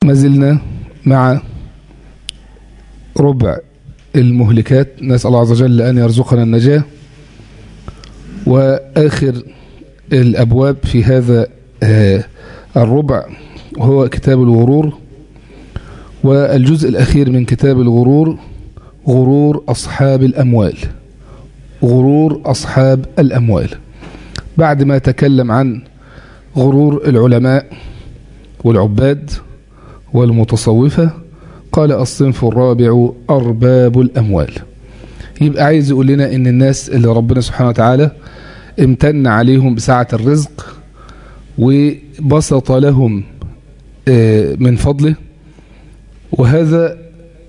ما زلنا مع ربع المهلكات نسأل الله عز وجل أن يرزقنا النجاة وآخر الأبواب في هذا الربع وهو كتاب الغرور والجزء الأخير من كتاب الغرور غرور أصحاب الأموال غرور أصحاب الأموال بعد ما تكلم عن غرور العلماء والعباد والمتصوفة قال الصنف الرابع أرباب الأموال يبقى عايز يقول لنا إن الناس اللي ربنا سبحانه وتعالى امتن عليهم بسعة الرزق وبسط لهم من فضله وهذا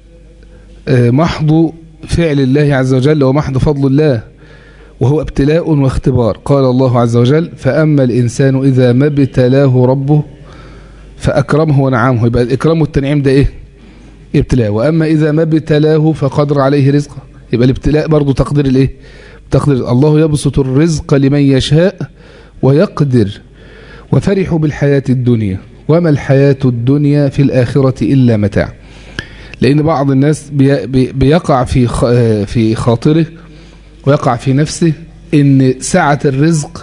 محض فعل الله عز وجل ومحض فضل الله وهو ابتلاء واختبار قال الله عز وجل فأما الإنسان إذا ما ابتلاه ربه فأكرمه ونعمه يبقى الإكرام والتنعيم ده إيه ابتلاء وأما إذا ما ابتلاه فقدر عليه رزقه يبقى الابتلاء برضو تقدير الإيه تقدير الله يبسط الرزق لمن يشاء ويقدر وفرحوا بالحياة الدنيا وما الحياة الدنيا في الآخرة إلا متاع لأن بعض الناس بيقع في في خاطره ويقع في نفسه إن سعة الرزق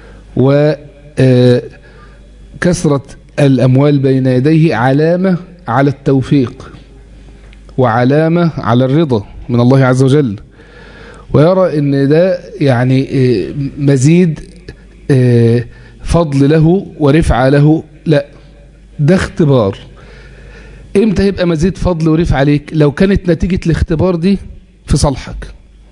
وكثرة الأموال بين يديه علامة على التوفيق وعلامة على الرضا من الله عز وجل ويرى ان ده يعني مزيد فضل له ورفعة له لا ده اختبار امتى يبقى مزيد فضل ورفعة عليك لو كانت نتيجة الاختبار دي في صالحك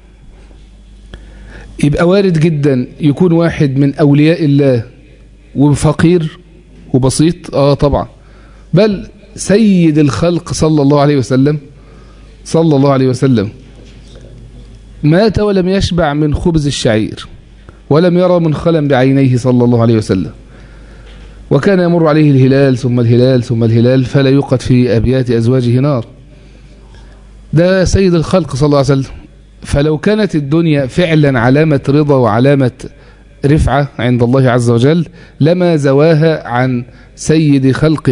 يبقى وارد جدا يكون واحد من أولياء الله وفقير وبسيط اه طبعا بل سيد الخلق صلى الله عليه وسلم صلى الله عليه وسلم مات ولم يشبع من خبز الشعير ولم يرى منخلا بعينيه صلى الله عليه وسلم وكان يمر عليه الهلال ثم الهلال ثم الهلال فلا يوقد في أبيات أزواجه نار ده سيد الخلق صلى الله عليه وسلم فلو كانت الدنيا فعلا علامة رضا وعلامة رفعة عند الله عز وجل لما زواها عن سيد خلقه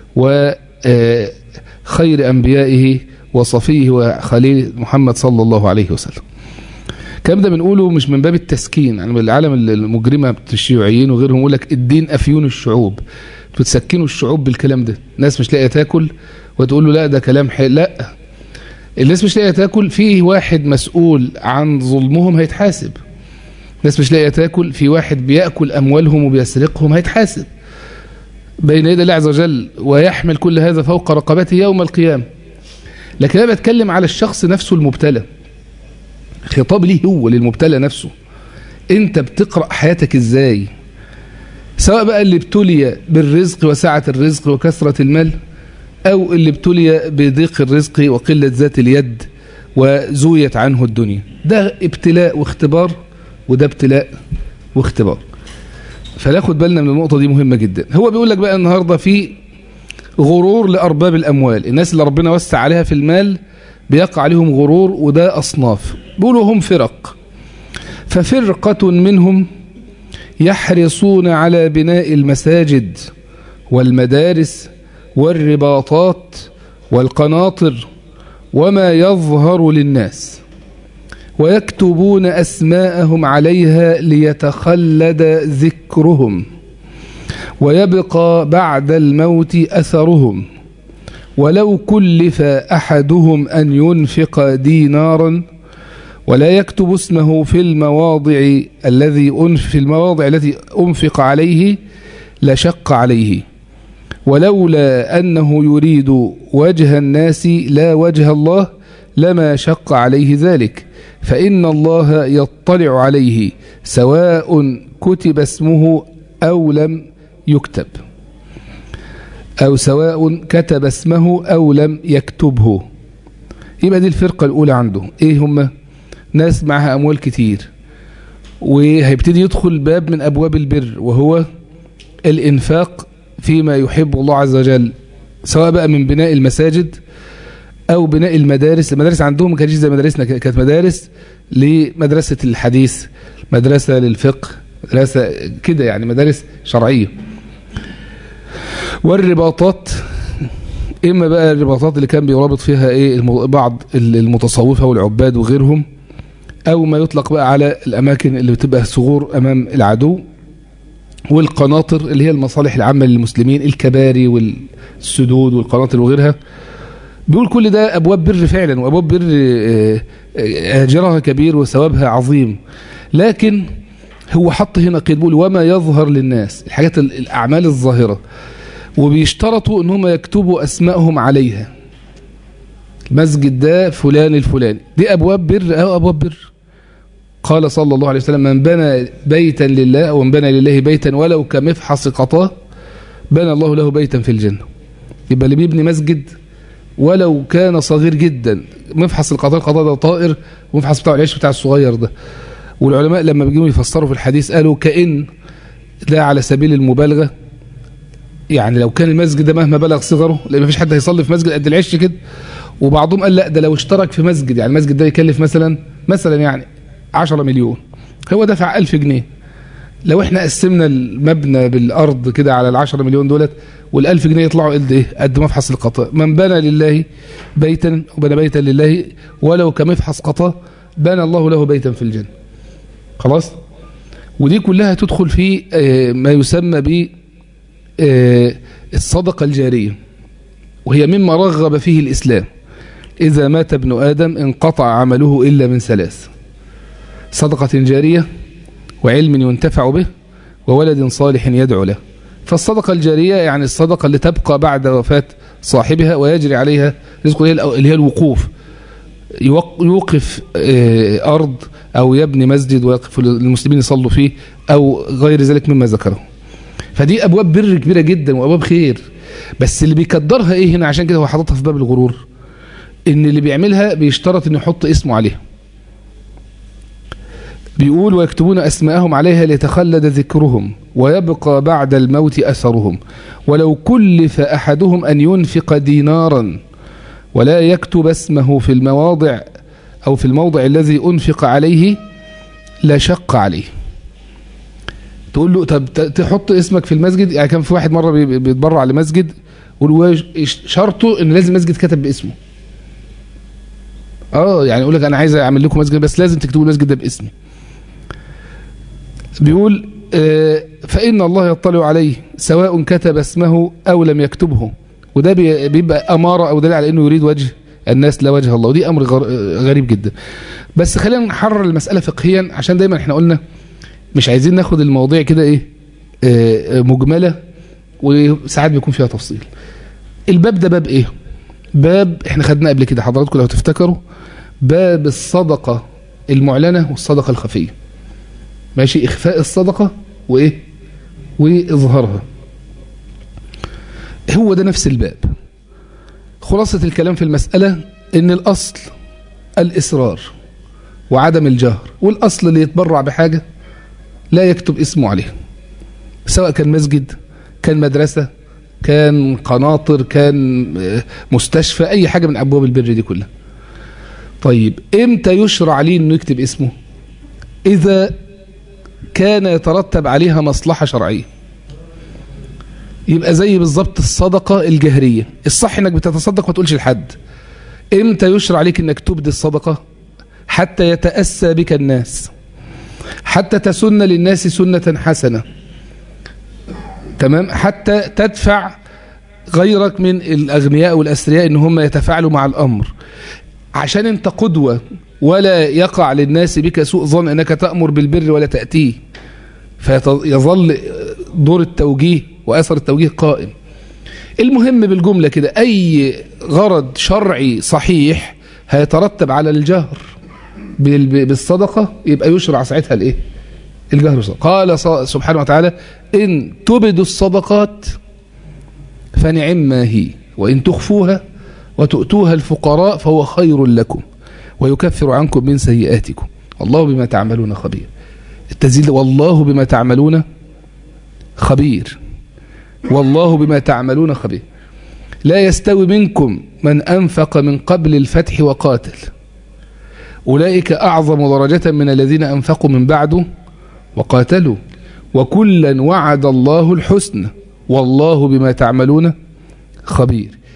وخير أنبيائه وصفيه وخليل محمد صلى الله عليه وسلم الكلام ده بنقوله مش من باب التسكين يعني العالم المجرمة الشيوعيين وغيرهم يقول لك الدين أفيون الشعوب بتسكنوا الشعوب بالكلام ده الناس مش لاقيه تاكل وتقول له لا ده كلام حلو لا الناس مش لاقيه تاكل فيه واحد مسؤول عن ظلمهم هيتحاسب الناس مش لاقيه تاكل في واحد بياكل اموالهم وبيسرقهم هيتحاسب بين يدي الله عز وجل ويحمل كل هذا فوق رقبته يوم القيامه لكن انا بتكلم على الشخص نفسه المبتلى خطاب ليه هو للمبتلى نفسه انت بتقرأ حياتك ازاي سواء بقى اللي ابتلي بالرزق وسعة الرزق وكثرة المال او اللي ابتلي بضيق الرزق وقلة ذات اليد وزويت عنه الدنيا ده ابتلاء واختبار وده ابتلاء واختبار فناخد بالنا من النقطة دي مهمة جدا هو بيقول لك بقى النهاردة في غرور لأرباب الأموال الناس اللي ربنا وسع عليها في المال بيقع عليهم غرور وده أصناف بيقولوا هم فرق ففرقة منهم يحرصون على بناء المساجد والمدارس والرباطات والقناطر وما يظهر للناس ويكتبون أسماءهم عليها ليتخلد ذكرهم ويبقى بعد الموت أثرهم ولو كلف أحدهم أن ينفق دينارا ولا يكتب اسمه في المواضع الذي في المواضع التي أنفق عليه لشق عليه ولولا أنه يريد وجه الناس لا وجه الله لما شق عليه ذلك فإن الله يطلع عليه سواء كتب اسمه أو لم يكتب أو سواء كتب اسمه أو لم يكتبه يبقى دي الفرقة الأولى عنده إيه هم ناس معها أموال كتير وهيبتدي يدخل باب من أبواب البر وهو الإنفاق فيما يحب الله عز وجل سواء بقى من بناء المساجد أو بناء المدارس المدارس عندهم ما كانتش زي مدارسنا كانت مدارس لمدرسة الحديث مدرسة للفقه مدرسة كده يعني مدارس شرعية والرباطات إما بقى الرباطات اللي كان بيرابط فيها إيه الم- بعض المتصوفة والعباد وغيرهم أو ما يطلق بقى على الأماكن اللي بتبقى ثغور أمام العدو والقناطر اللي هي المصالح العامة للمسلمين الكباري والسدود والقناطر وغيرها بيقول كل ده أبواب بر فعلا وأبواب بر آه، آه، أجرها كبير وثوابها عظيم لكن هو حط هنا قيد بيقول وما يظهر للناس الحاجات ال- الأعمال الظاهرة وبيشترطوا ان هم يكتبوا أسمائهم عليها المسجد ده فلان الفلاني دي أبواب بر أو أبواب بر قال صلى الله عليه وسلم من بنى بيتا لله أو من بنى لله بيتا ولو كمفحص قطاه بنى الله له بيتا في الجنة يبقى اللي بيبني مسجد ولو كان صغير جدا مفحص القطار القطار ده طائر ومفحص بتاع العيش بتاع الصغير ده والعلماء لما بيجوا يفسروا في الحديث قالوا كأن ده على سبيل المبالغة يعني لو كان المسجد ده مهما بلغ صغره لان مفيش حد هيصلي في مسجد قد العش كده وبعضهم قال لا ده لو اشترك في مسجد يعني المسجد ده يكلف مثلا مثلا يعني 10 مليون هو دفع 1000 جنيه لو احنا قسمنا المبنى بالارض كده على ال 10 مليون دولت وال1000 جنيه يطلعوا قد ايه قد مفحص القطاء من بنى لله بيتا وبنى بيتا لله ولو كمفحص قطاء بنى الله له بيتا في الجنه خلاص ودي كلها تدخل في آه، ما يسمى ب آه، الصدقة الجارية وهي مما رغب فيه الإسلام إذا مات ابن آدم انقطع عمله إلا من ثلاث صدقة جارية وعلم ينتفع به وولد صالح يدعو له فالصدقة الجارية يعني الصدقة اللي تبقى بعد وفاة صاحبها ويجري عليها رزق اللي هي- اللي هي الوقوف يوق- يوقف آه، أرض أو يبني مسجد ويقف المسلمين يصلوا فيه أو غير ذلك مما ذكره فدي أبواب بر كبيرة جدا وأبواب خير بس اللي بيقدرها إيه هنا عشان كده هو حاططها في باب الغرور إن اللي بيعملها بيشترط إنه يحط اسمه عليها بيقول ويكتبون أسماءهم عليها ليتخلد ذكرهم ويبقى بعد الموت أثرهم ولو كلف أحدهم أن ينفق دينارا ولا يكتب اسمه في المواضع أو في الموضع الذي أنفق عليه لشق عليه تقول له طب ت- تحط اسمك في المسجد يعني كان في واحد مرة بي- بيتبرع لمسجد وهو شرطه ان لازم مسجد كتب باسمه اه يعني يقول لك انا عايز اعمل لكم مسجد بس لازم تكتبوا المسجد ده باسمي بيقول آه، فإن الله يطلع عليه سواء كتب اسمه أو لم يكتبه وده بي- بيبقى أمارة أو دليل على أنه يريد وجه الناس لا وجه الله ودي أمر غر- غريب جدا بس خلينا نحرر المسألة فقهيا عشان دايما احنا قلنا مش عايزين ناخد المواضيع كده ايه آه، آه، مجملة وساعات بيكون فيها تفصيل الباب ده باب ايه باب احنا خدناه قبل كده حضراتكم لو تفتكروا باب الصدقة المعلنة والصدقة الخفية ماشي إخفاء الصدقة وإيه وإظهارها هو ده نفس الباب خلاصة الكلام في المسألة إن الأصل الإصرار وعدم الجهر والأصل اللي يتبرع بحاجة لا يكتب اسمه عليها سواء كان مسجد كان مدرسة كان قناطر كان آه، مستشفى أي حاجة من أبواب البر دي كلها طيب إمتى يشرع ليه إنه يكتب اسمه إذا كان يترتب عليها مصلحة شرعية يبقى زي بالظبط الصدقة الجهرية الصح انك بتتصدق ما تقولش لحد امتى يشرع عليك انك تبدي الصدقة حتى يتأسى بك الناس حتى تسن للناس سنة حسنة تمام حتى تدفع غيرك من الأغنياء والأثرياء ان هم يتفاعلوا مع الأمر عشان انت قدوة ولا يقع للناس بك سوء ظن انك تأمر بالبر ولا تأتيه فيظل دور التوجيه وأثر التوجيه قائم المهم بالجملة كده أي غرض شرعي صحيح هيترتب على الجهر بال- بالصدقة يبقى يشرع ساعتها الايه الجهر بالصدقة. قال ص- سبحانه وتعالى إن تبدوا الصدقات فنعم ما هي وإن تخفوها وتؤتوها الفقراء فهو خير لكم ويكفر عنكم من سيئاتكم والله بما تعملون خبير التزيل والله بما تعملون خبير والله بما تعملون خبير لا يستوي منكم من أنفق من قبل الفتح وقاتل أولئك أعظم درجة من الذين أنفقوا من بعده وقاتلوا وكلا وعد الله الحسن والله بما تعملون خبير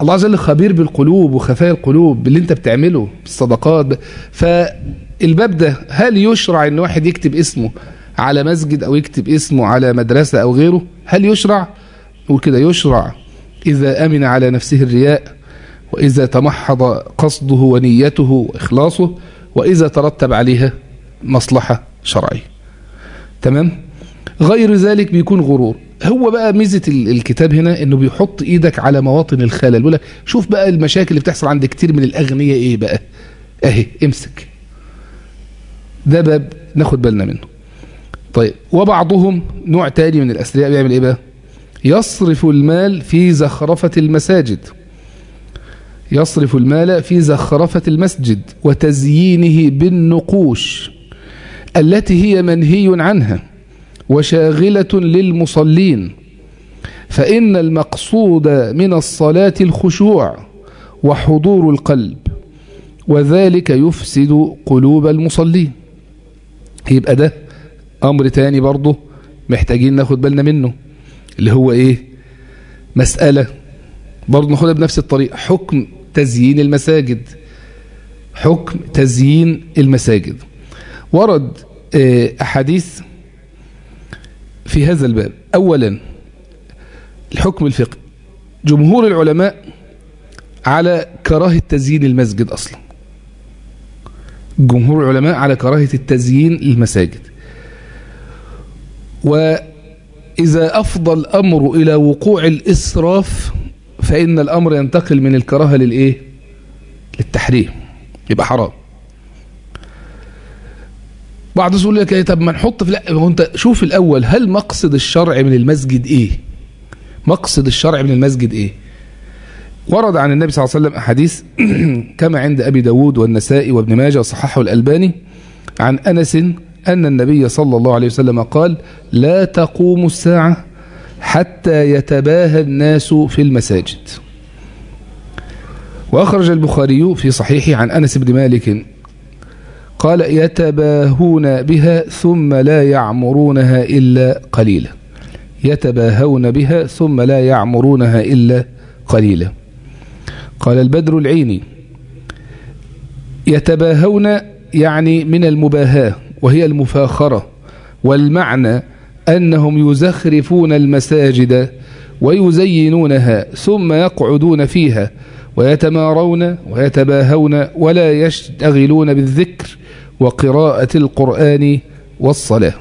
الله عز وجل خبير بالقلوب وخفايا القلوب باللي انت بتعمله بالصدقات ب... فالباب ده هل يشرع ان واحد يكتب اسمه على مسجد او يكتب اسمه على مدرسة او غيره هل يشرع وكده يشرع اذا امن على نفسه الرياء واذا تمحض قصده ونيته واخلاصه واذا ترتب عليها مصلحة شرعية تمام غير ذلك بيكون غرور هو بقى ميزة الكتاب هنا انه بيحط ايدك على مواطن الخلل بيقول لك شوف بقى المشاكل اللي بتحصل عند كتير من الاغنياء ايه بقى اهي امسك ده باب ناخد بالنا منه طيب وبعضهم نوع تاني من الاثرياء بيعمل ايه بقى يصرف المال في زخرفة المساجد يصرف المال في زخرفة المسجد وتزيينه بالنقوش التي هي منهي عنها وشاغلة للمصلين فإن المقصود من الصلاة الخشوع وحضور القلب وذلك يفسد قلوب المصلين يبقى ده أمر تاني برضه محتاجين ناخد بالنا منه اللي هو إيه مسألة برضه ناخدها بنفس الطريقة حكم تزيين المساجد حكم تزيين المساجد ورد أحاديث في هذا الباب أولا الحكم الفقهي جمهور العلماء على كراهة تزيين المسجد أصلا جمهور العلماء على كراهة التزيين المساجد وإذا أفضى الأمر إلى وقوع الإسراف فإن الأمر ينتقل من الكراهة للإيه للتحريم يبقى حرام بعض يقول لك ايه طب ما نحط في لا هو انت شوف الاول هل مقصد الشرع من المسجد ايه مقصد الشرع من المسجد ايه ورد عن النبي صلى الله عليه وسلم احاديث كما عند ابي داود والنسائي وابن ماجه وصححه الالباني عن انس ان النبي صلى الله عليه وسلم قال لا تقوم الساعه حتى يتباهى الناس في المساجد واخرج البخاري في صحيحه عن انس بن مالك قال يتباهون بها ثم لا يعمرونها إلا قليلا يتباهون بها ثم لا يعمرونها إلا قليلا قال البدر العيني يتباهون يعني من المباهاة وهي المفاخرة والمعنى أنهم يزخرفون المساجد ويزينونها ثم يقعدون فيها ويتمارون ويتباهون ولا يشتغلون بالذكر وقراءة القرآن والصلاة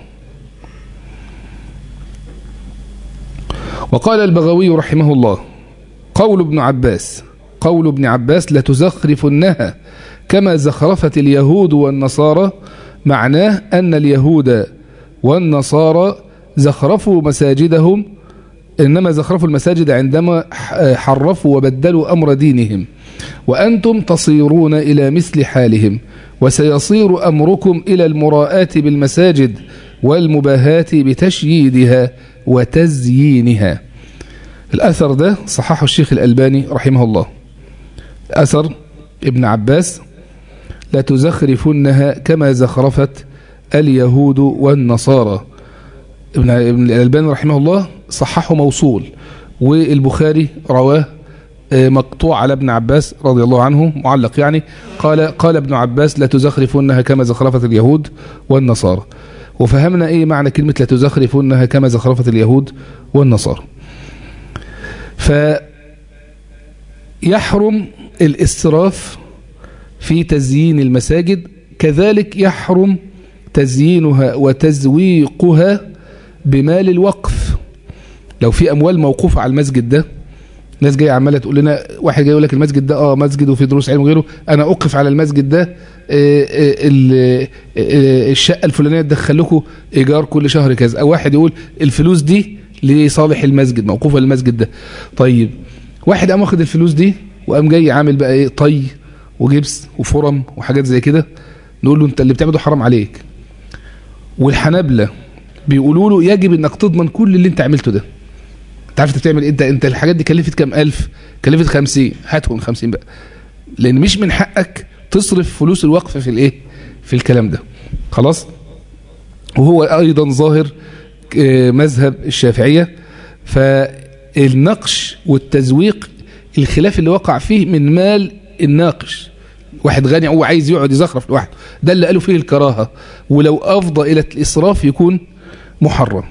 وقال البغوي رحمه الله قول ابن عباس قول ابن عباس لتزخرفنها كما زخرفت اليهود والنصارى معناه أن اليهود والنصارى زخرفوا مساجدهم إنما زخرفوا المساجد عندما حرفوا وبدلوا أمر دينهم وأنتم تصيرون إلى مثل حالهم وسيصير أمركم إلى المراءة بالمساجد والمباهاة بتشييدها وتزيينها الأثر ده صححه الشيخ الألباني رحمه الله أثر ابن عباس لا تزخرفنها كما زخرفت اليهود والنصارى ابن الألباني رحمه الله صححه موصول والبخاري رواه مقطوع على ابن عباس رضي الله عنه معلق يعني قال قال ابن عباس لا تزخرفنها كما زخرفت اليهود والنصارى وفهمنا ايه معنى كلمة لا تزخرفنها كما زخرفت اليهود والنصارى فيحرم الاسراف في تزيين المساجد كذلك يحرم تزيينها وتزويقها بمال الوقف لو في اموال موقوفة على المسجد ده ناس جايه عماله تقول لنا واحد جاي يقول لك المسجد ده اه مسجد وفي دروس علم وغيره انا اوقف على المسجد ده الشقه الفلانيه تدخل لكم ايجار كل شهر كذا او واحد يقول الفلوس دي لصالح المسجد موقوفه للمسجد ده طيب واحد قام واخد الفلوس دي وقام جاي عامل بقى ايه طي وجبس وفرم وحاجات زي كده نقول له انت اللي بتعمله حرام عليك والحنابلة بيقولوا له يجب انك تضمن كل اللي انت عملته ده انت عارف انت بتعمل انت انت الحاجات دي كلفت كام الف كلفت 50 هاتهم 50 بقى لان مش من حقك تصرف فلوس الوقف في الايه في الكلام ده خلاص وهو ايضا ظاهر مذهب الشافعية فالنقش والتزويق الخلاف اللي وقع فيه من مال الناقش واحد غني هو عايز يقعد يزخرف لوحده ده اللي قالوا فيه الكراهة ولو أفضى إلى الإسراف يكون محرم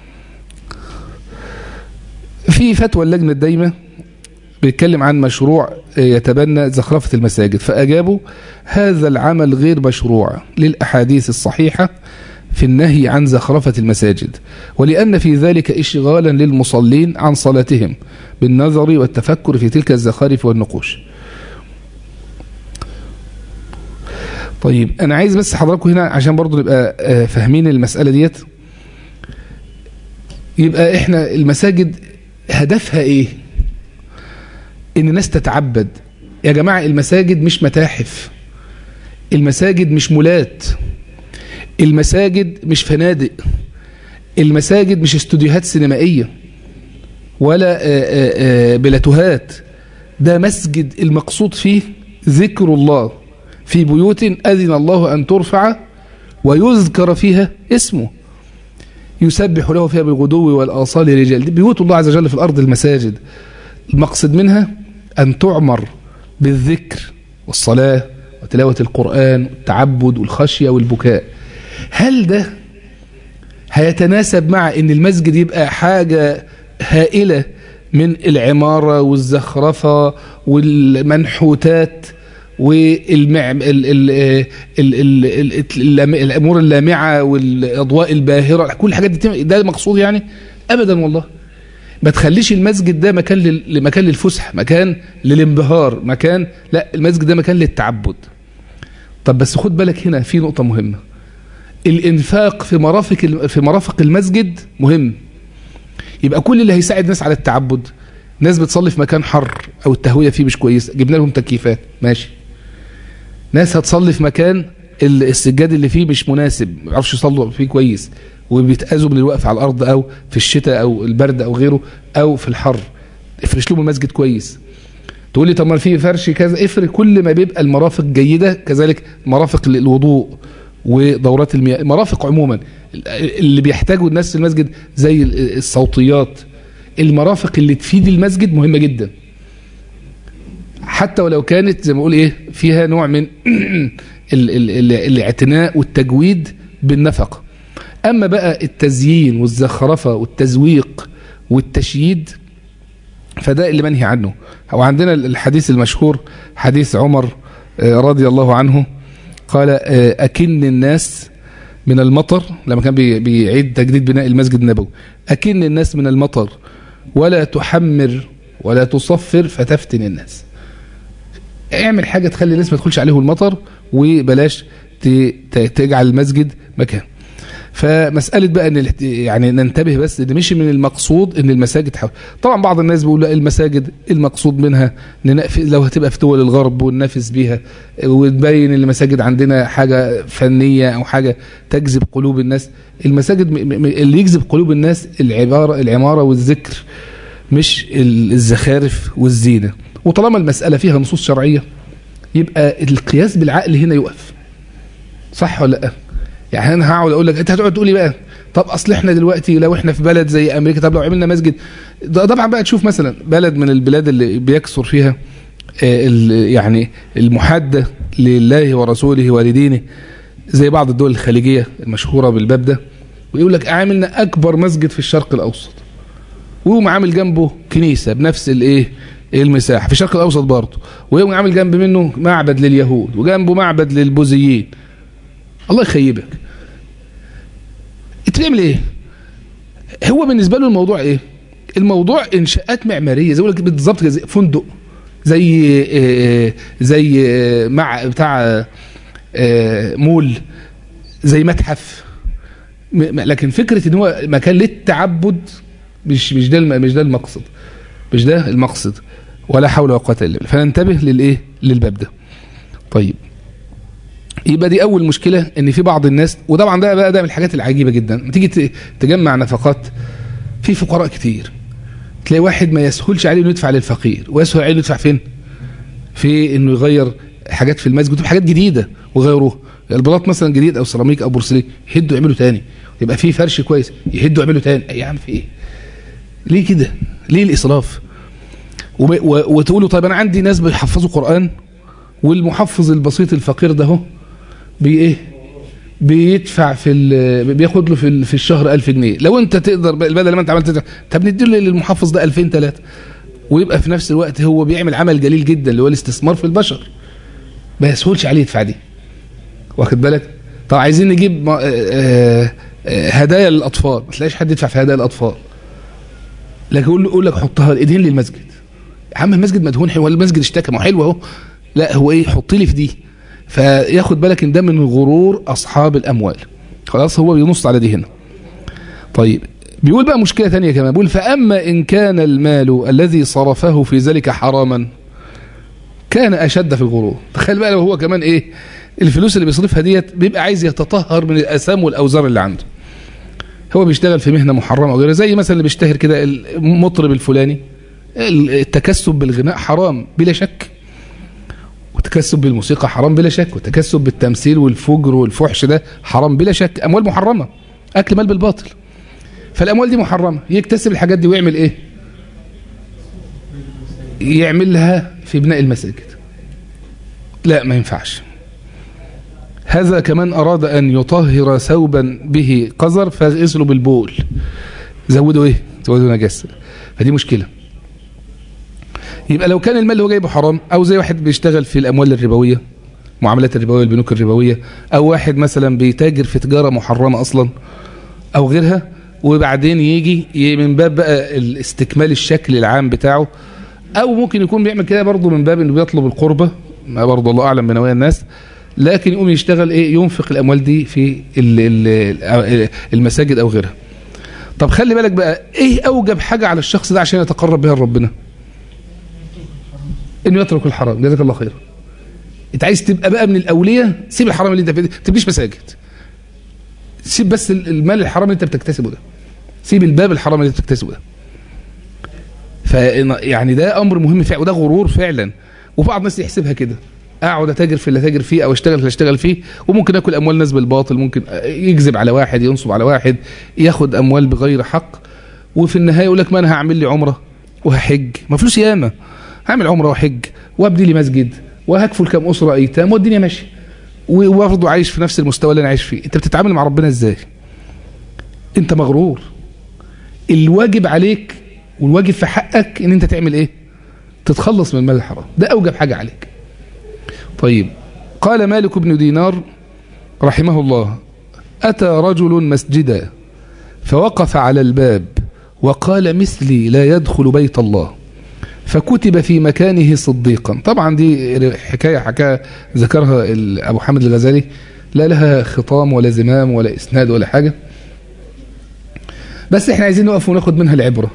في فتوى اللجنة الدايمة بيتكلم عن مشروع يتبنى زخرفة المساجد فأجابوا هذا العمل غير مشروع للأحاديث الصحيحة في النهي عن زخرفة المساجد ولأن في ذلك إشغالا للمصلين عن صلاتهم بالنظر والتفكر في تلك الزخارف والنقوش طيب أنا عايز بس حضراتكم هنا عشان برضو نبقى فاهمين المسألة ديت يبقى إحنا المساجد هدفها إيه إن الناس تتعبد يا جماعة المساجد مش متاحف المساجد مش مولات المساجد مش فنادق المساجد مش استوديوهات سينمائية ولا بلاتوهات ده مسجد المقصود فيه ذكر الله في بيوت أذن الله أن ترفع ويذكر فيها اسمه يسبح له فيها بالغدو والآصال رجال دي بيوت الله عز وجل في الأرض المساجد المقصد منها أن تعمر بالذكر والصلاة وتلاوة القرآن والتعبد والخشية والبكاء هل ده هيتناسب مع ان المسجد يبقى حاجة هائلة من العمارة والزخرفة والمنحوتات والامور اللامعة والاضواء الباهرة كل الحاجات دي ده مقصود يعني ابدا والله ما تخليش المسجد ده مكان لمكان للفسح مكان للانبهار مكان لا المسجد ده مكان للتعبد طب بس خد بالك هنا في نقطة مهمة الانفاق في مرافق في مرافق المسجد مهم يبقى كل اللي هيساعد الناس على التعبد ناس بتصلي في مكان حر او التهويه فيه مش كويسه جبنا لهم تكييفات ماشي ناس هتصلي في مكان السجاد اللي فيه مش مناسب ما يعرفش يصلوا فيه كويس وبيتاذوا من الوقف على الارض او في الشتاء او البرد او غيره او في الحر افرش لهم المسجد كويس تقول لي طب ما في فرش كذا افرق كل ما بيبقى المرافق جيده كذلك مرافق الوضوء ودورات المياه المرافق عموما اللي بيحتاجوا الناس في المسجد زي الصوتيات المرافق اللي تفيد المسجد مهمة جدا حتى ولو كانت زي ما اقول ايه فيها نوع من الاعتناء والتجويد بالنفق اما بقى التزيين والزخرفة والتزويق والتشييد فده اللي منهي عنه وعندنا الحديث المشهور حديث عمر رضي الله عنه قال أكن الناس من المطر لما كان بيعيد تجديد بناء المسجد النبوي أكن الناس من المطر ولا تحمر ولا تصفر فتفتن الناس اعمل حاجة تخلي الناس ما تدخلش عليه المطر وبلاش تجعل المسجد مكان فمسألة بقى ان يعني ننتبه بس ان مش من المقصود ان المساجد حول طبعا بعض الناس بيقول لا المساجد المقصود منها لو هتبقى في دول الغرب وننافس بيها ونبين ان المساجد عندنا حاجة فنية او حاجة تجذب قلوب الناس المساجد اللي يجذب قلوب الناس العبارة العمارة والذكر مش الزخارف والزينة وطالما المسألة فيها نصوص شرعية يبقى القياس بالعقل هنا يقف صح ولا لا يعني انا هقعد اقول لك انت هتقعد تقول لي بقى طب اصل احنا دلوقتي لو احنا في بلد زي امريكا طب لو عملنا مسجد طبعا بقى تشوف مثلا بلد من البلاد اللي بيكثر فيها يعني المحاده لله ورسوله ولدينه زي بعض الدول الخليجيه المشهوره بالباب ده ويقول لك عاملنا اكبر مسجد في الشرق الاوسط ويقوم عامل جنبه كنيسه بنفس الايه المساحه في الشرق الاوسط برضه ويقوم عامل جنب منه معبد لليهود وجنبه معبد للبوذيين الله يخيبك انت بتعمل ايه هو بالنسبه له الموضوع ايه الموضوع انشاءات معماريه زي لك بالظبط زي فندق زي زي مع بتاع مول زي متحف لكن فكره ان هو مكان للتعبد مش مش ده مش ده المقصد مش ده المقصد ولا حول ولا قوه الا بالله فننتبه للايه للباب ده طيب يبقى دي اول مشكله ان في بعض الناس وطبعا ده بقى ده من الحاجات العجيبه جدا لما تيجي تجمع نفقات في فقراء كتير تلاقي واحد ما يسهلش عليه انه يدفع للفقير ويسهل عليه انه يدفع فين في انه يغير حاجات في المسجد حاجات جديده وغيروها البلاط مثلا جديد او سيراميك او بورسلين يهدوا يعملوا تاني يبقى في فرش كويس يهدوا يعملوا تاني يا عم في ايه ليه كده ليه الاسراف وب- و- وتقولوا طيب انا عندي ناس بيحفظوا قرآن والمحفظ البسيط الفقير ده هو بي ايه بيدفع في ال- بياخد له في ال- في الشهر 1000 جنيه لو انت تقدر ب- بدل ما انت عملت تدفع، طب ندي له للمحفظ ده 2000 3 ويبقى في نفس الوقت هو بيعمل عمل جليل جدا اللي هو الاستثمار في البشر ما يسهلش عليه يدفع دي واخد بالك طب عايزين نجيب ما- آه، آه، هدايا للاطفال ما تلاقيش حد يدفع في هدايا الاطفال لكن يقول له يقول لك حطها ادهن لي المسجد يا عم المسجد مدهون حلو المسجد اشتكى ما هو حلو اهو لا هو ايه حط لي في دي فياخد بالك ان ده من غرور اصحاب الاموال خلاص هو بينص على دي هنا طيب بيقول بقى مشكلة ثانية كمان بيقول فأما إن كان المال الذي صرفه في ذلك حراما كان أشد في الغرور تخيل بقى لو هو كمان إيه الفلوس اللي بيصرفها ديت بيبقى عايز يتطهر من الأسام والأوزار اللي عنده هو بيشتغل في مهنة محرمة وغيرها زي مثلا اللي بيشتهر كده المطرب الفلاني التكسب بالغناء حرام بلا شك والتكسب بالموسيقى حرام بلا شك والتكسب بالتمثيل والفجر والفحش ده حرام بلا شك أموال محرمة أكل مال بالباطل فالأموال دي محرمة يكتسب الحاجات دي ويعمل إيه يعملها في بناء المساجد لا ما ينفعش هذا كمان أراد أن يطهر ثوبا به قذر فيغسله بالبول زودوا إيه زودوا نجاسة فدي مشكلة يبقى لو كان المال اللي هو جايبه حرام أو زي واحد بيشتغل في الأموال الربوية معاملات الربوية البنوك الربوية أو واحد مثلا بيتاجر في تجارة محرمة أصلا أو غيرها وبعدين يجي من باب بقى الاستكمال الشكل العام بتاعه او ممكن يكون بيعمل كده برضه من باب انه بيطلب القربة ما برضه الله اعلم بنوايا الناس لكن يقوم يشتغل ايه ينفق الاموال دي في ال ال المساجد او غيرها طب خلي بالك بقى ايه اوجب حاجة على الشخص ده عشان يتقرب بها لربنا انه يترك الحرام جزاك الله خير انت عايز تبقى بقى من الاولياء سيب الحرام اللي انت فيه ما تبنيش مساجد سيب بس المال الحرام اللي انت بتكتسبه ده سيب الباب الحرام اللي انت بتكتسبه ده ف يعني ده امر مهم فعلا وده غرور فعلا وبعض الناس يحسبها كده اقعد اتاجر في اللي اتاجر فيه او اشتغل في اللي اشتغل فيه وممكن اكل اموال ناس بالباطل ممكن يكذب على واحد ينصب على واحد ياخد اموال بغير حق وفي النهايه يقول لك ما انا هعمل لي عمره وهحج ما فلوس ياما هعمل عمره وحج وابني لي مسجد وهكفل كام اسره ايتام والدنيا ماشيه وبرضه عايش في نفس المستوى اللي انا عايش فيه انت بتتعامل مع ربنا ازاي انت مغرور الواجب عليك والواجب في حقك ان انت تعمل ايه تتخلص من المال الحرام ده اوجب حاجة عليك طيب قال مالك بن دينار رحمه الله اتى رجل مسجدا فوقف على الباب وقال مثلي لا يدخل بيت الله فكتب في مكانه صديقا طبعا دي حكاية حكاية ذكرها ابو حامد الغزالي لا لها خطام ولا زمام ولا اسناد ولا حاجة بس احنا عايزين نقف وناخد منها العبرة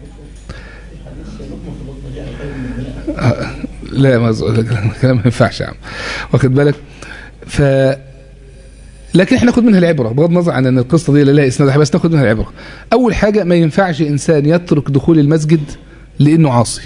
لا ما الكلام ما ينفعش يا عم واخد بالك ف لكن احنا ناخد منها العبره بغض النظر عن ان القصه دي لها اسناد بس ناخد منها العبره اول حاجه ما ينفعش انسان يترك دخول المسجد لانه عاصي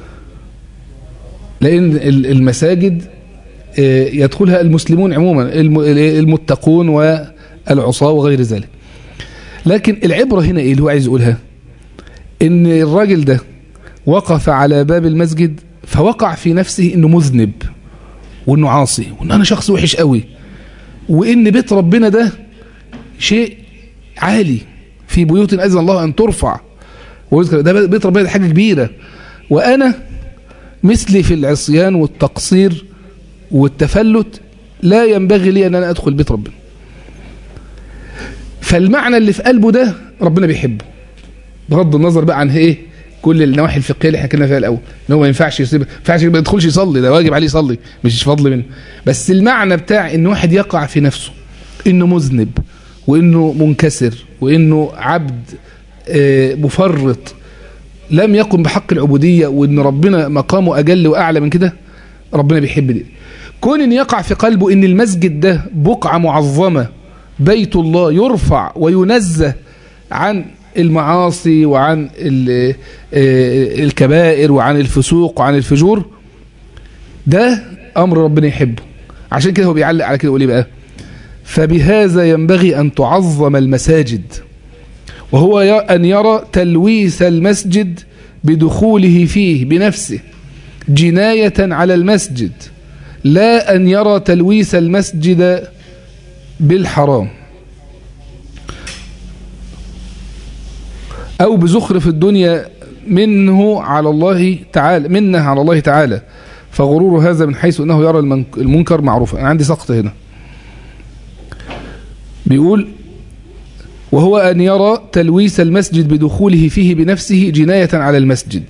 لان المساجد يدخلها المسلمون عموما المتقون والعصاه وغير ذلك لكن العبره هنا ايه اللي هو عايز يقولها ان الراجل ده وقف على باب المسجد فوقع في نفسه انه مذنب وانه عاصي وان انا شخص وحش قوي وان بيت ربنا ده شيء عالي في بيوت اذن الله ان ترفع ويذكر ده بيت ربنا ده حاجه كبيره وانا مثلي في العصيان والتقصير والتفلت لا ينبغي لي ان انا ادخل بيت ربنا فالمعنى اللي في قلبه ده ربنا بيحبه بغض النظر بقى عن ايه كل النواحي الفقهيه اللي حكينا فيها الاول ان هو ما ينفعش يسيب ما ينفعش ما يدخلش يصلي ده واجب عليه يصلي مش فضل منه بس المعنى بتاع ان واحد يقع في نفسه انه مذنب وانه منكسر وانه عبد مفرط لم يقم بحق العبوديه وان ربنا مقامه اجل واعلى من كده ربنا بيحب دي كون ان يقع في قلبه ان المسجد ده بقعه معظمه بيت الله يرفع وينزه عن المعاصي وعن الكبائر وعن الفسوق وعن الفجور ده أمر ربنا يحبه عشان كده هو بيعلق على كده يقول ايه بقى فبهذا ينبغي أن تعظم المساجد وهو أن يرى تلويث المسجد بدخوله فيه بنفسه جناية على المسجد لا أن يرى تلويث المسجد بالحرام أو بزخرف الدنيا منه على الله تعالى منه على الله تعالى فغرور هذا من حيث أنه يرى المنكر معروفا أنا عندي سقط هنا بيقول وهو أن يرى تلويث المسجد بدخوله فيه بنفسه جناية على المسجد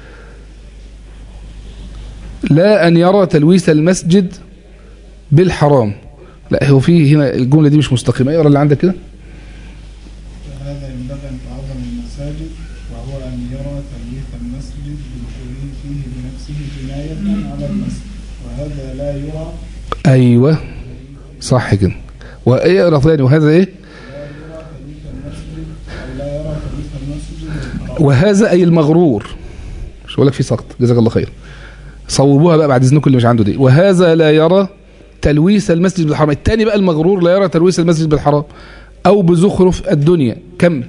لا أن يرى تلويث المسجد بالحرام لا هو فيه هنا الجملة دي مش مستقيمة اقرا اللي عندك كده هذا ينبغي أن تعظم المساجد وهو أن يرى تلويث المسجد بدخوله فيه بنفسه جناية على المسجد وهذا لا يرى أيوة صح كده واقرا ثاني وهذا ايه لا يرى تلويث المسجد أو لا يرى تلويث المسجد بالحرام وهذا أي المغرور مش هقول لك في سقط جزاك الله خير صوبوها بقى بعد اذنكم اللي مش عنده دي وهذا لا يرى تلويث المسجد بالحرام الثاني بقى المغرور لا يرى تلويث المسجد بالحرام او بزخرف الدنيا كمل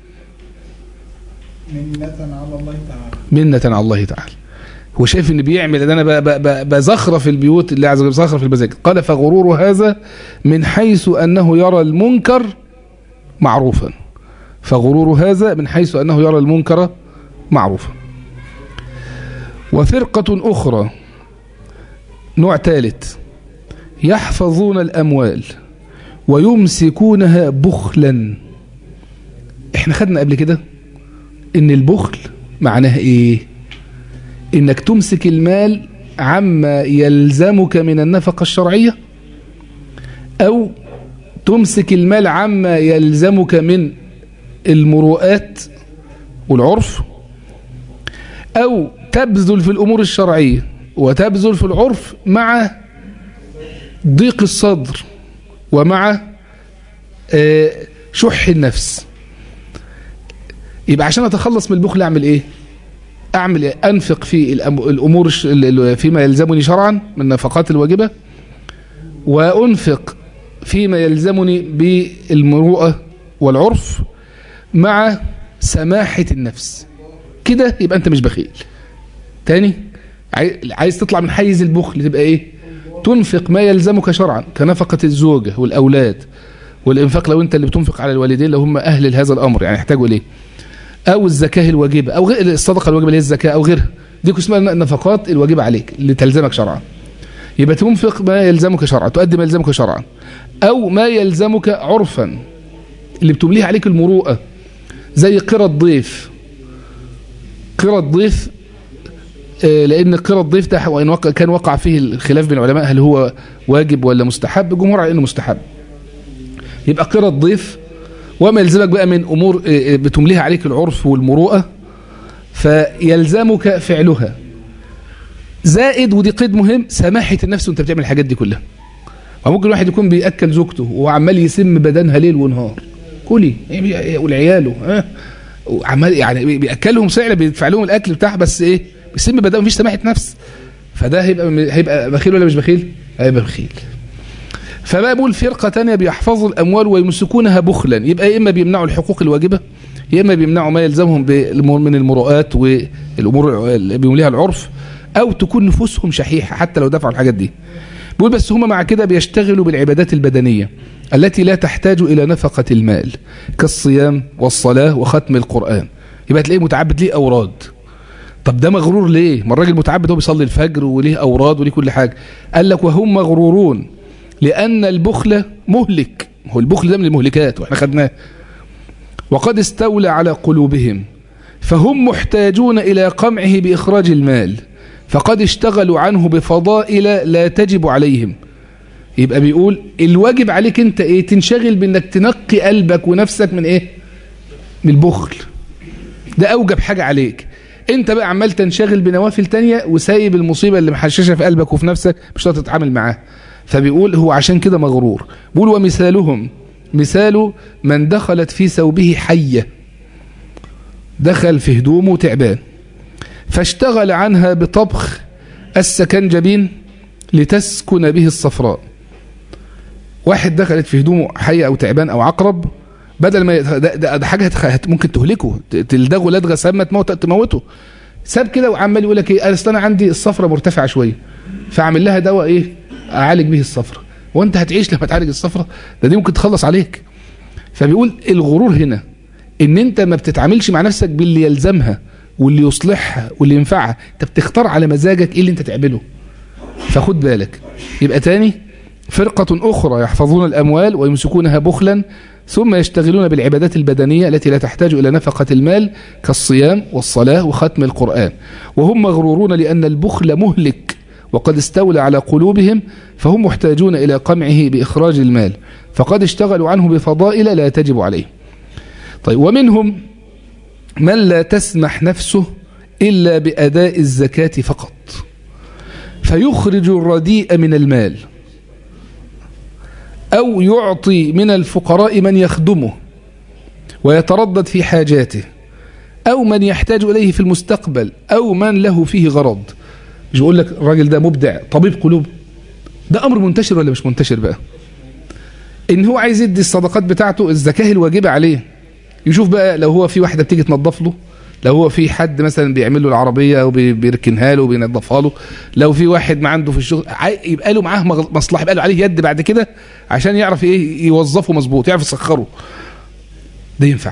منة على الله تعالى منة على الله تعالى هو شايف ان بيعمل ده انا ب- ب- ب- بزخرف البيوت اللي عايز بزخرف المساجد قال فغرور هذا من حيث انه يرى المنكر معروفا فغرور هذا من حيث انه يرى المنكر معروفا وفرقة اخرى نوع ثالث يحفظون الاموال ويمسكونها بخلا احنا خدنا قبل كده ان البخل معناه ايه انك تمسك المال عما يلزمك من النفقة الشرعية او تمسك المال عما يلزمك من المروءات والعرف او تبذل في الامور الشرعية وتبذل في العرف مع ضيق الصدر ومع آه، شح النفس يبقى عشان اتخلص من البخل اعمل ايه اعمل إيه؟ انفق في الأم- الامور الش- ال- ال- فيما يلزمني شرعا من النفقات الواجبه وانفق فيما يلزمني بالمروءه والعرف مع سماحه النفس كده يبقى انت مش بخيل تاني عاي- عايز تطلع من حيز البخل تبقى ايه تنفق ما يلزمك شرعا كنفقه الزوجه والاولاد والانفاق لو انت اللي بتنفق على الوالدين لو هم اهل لهذا الامر يعني يحتاجوا اليه او الزكاه الواجبه او غير الصدقه الواجبه اللي هي الزكاه او غيرها دي اسمها النفقات الواجبه عليك اللي تلزمك شرعا يبقى تنفق ما يلزمك شرعا تؤدي ما يلزمك شرعا او ما يلزمك عرفا اللي بتمليه عليك المروءه زي قرى الضيف قرى الضيف آه، لان قرى الضيف ده وان وقع كان وقع فيه الخلاف بين العلماء هل هو واجب ولا مستحب الجمهور على انه مستحب يبقى قرى الضيف وما يلزمك بقى من امور آه، آه، بتمليها عليك العرف والمروءه فيلزمك فعلها زائد ودي قيد مهم سماحه النفس وانت بتعمل الحاجات دي كلها وممكن واحد يكون بياكل زوجته وعمال يسم بدنها ليل ونهار كلي إيه، ولعياله ها وعمال يعني بياكلهم فعلا بيدفع لهم الاكل بتاعها بس ايه بيسم بدنه مفيش سماحه نفس فده هيبقى هيبقى بخيل ولا مش بخيل هيبقى بخيل فبقى بقول فرقة تانية بيحفظوا الأموال ويمسكونها بخلا يبقى يا إما بيمنعوا الحقوق الواجبة يا إما بيمنعوا ما يلزمهم بالم- من المروءات والأمور اللي بيمليها العرف أو تكون نفوسهم شحيحة حتى لو دفعوا الحاجات دي بيقول بس هم مع كده بيشتغلوا بالعبادات البدنية التي لا تحتاج إلى نفقة المال كالصيام والصلاة وختم القرآن يبقى تلاقيه متعبد ليه أوراد طب ده مغرور ليه ما الراجل متعبد هو بيصلي الفجر وليه أوراد وليه كل حاجة قال لك وهم مغرورون لأن البخل مهلك هو البخل ده من المهلكات واحنا خدناه وقد استولى على قلوبهم فهم محتاجون إلى قمعه بإخراج المال فقد اشتغلوا عنه بفضائل لا تجب عليهم يبقى بيقول الواجب عليك انت ايه تنشغل بانك تنقي قلبك ونفسك من ايه من البخل ده اوجب حاجة عليك انت بقى عمال تنشغل بنوافل تانية وسايب المصيبة اللي محششة في قلبك وفي نفسك مش هتعرف تتعامل معاها فبيقول هو عشان كده مغرور بيقول ومثالهم مثال من دخلت في ثوبه حية دخل في هدومه تعبان فاشتغل عنها بطبخ السكنجبين لتسكن به الصفراء واحد دخلت في هدومه حية أو تعبان أو عقرب بدل ما يت- ده, ده, ده حاجة هت- هت- ممكن تهلكه ت- تلدغه لدغة سامة تموت تموته ساب كده وعمال يقول لك ايه اصل انا عندي الصفرة مرتفعة شوية فاعمل لها دواء ايه اعالج به الصفرة وانت هتعيش لما تعالج الصفرة ده دي ممكن تخلص عليك فبيقول الغرور هنا ان انت ما بتتعاملش مع نفسك باللي يلزمها واللي يصلحها واللي ينفعها انت بتختار على مزاجك ايه اللي انت تعمله فخد بالك يبقى تاني فرقة أخرى يحفظون الأموال ويمسكونها بخلا ثم يشتغلون بالعبادات البدنية التي لا تحتاج إلى نفقة المال كالصيام والصلاة وختم القرآن وهم مغرورون لأن البخل مهلك وقد استولى على قلوبهم فهم محتاجون إلى قمعه بإخراج المال فقد اشتغلوا عنه بفضائل لا تجب عليه طيب ومنهم من لا تسمح نفسه إلا بأداء الزكاة فقط فيخرج الرديء من المال أو يعطي من الفقراء من يخدمه ويتردد في حاجاته أو من يحتاج إليه في المستقبل أو من له فيه غرض مش بقول لك الراجل ده مبدع طبيب قلوب ده أمر منتشر ولا مش منتشر بقى إن هو عايز يدي الصدقات بتاعته الزكاة الواجبة عليه يشوف بقى لو هو في واحدة بتيجي تنظف له لو هو في حد مثلا بيعمل له العربية وبيركنها له وبينظفها له لو في واحد ما عنده في الشغل يبقى له معاه مصلحة يبقى له عليه يد بعد كده عشان يعرف ايه يوظفه مظبوط يعرف يسخره ده ينفع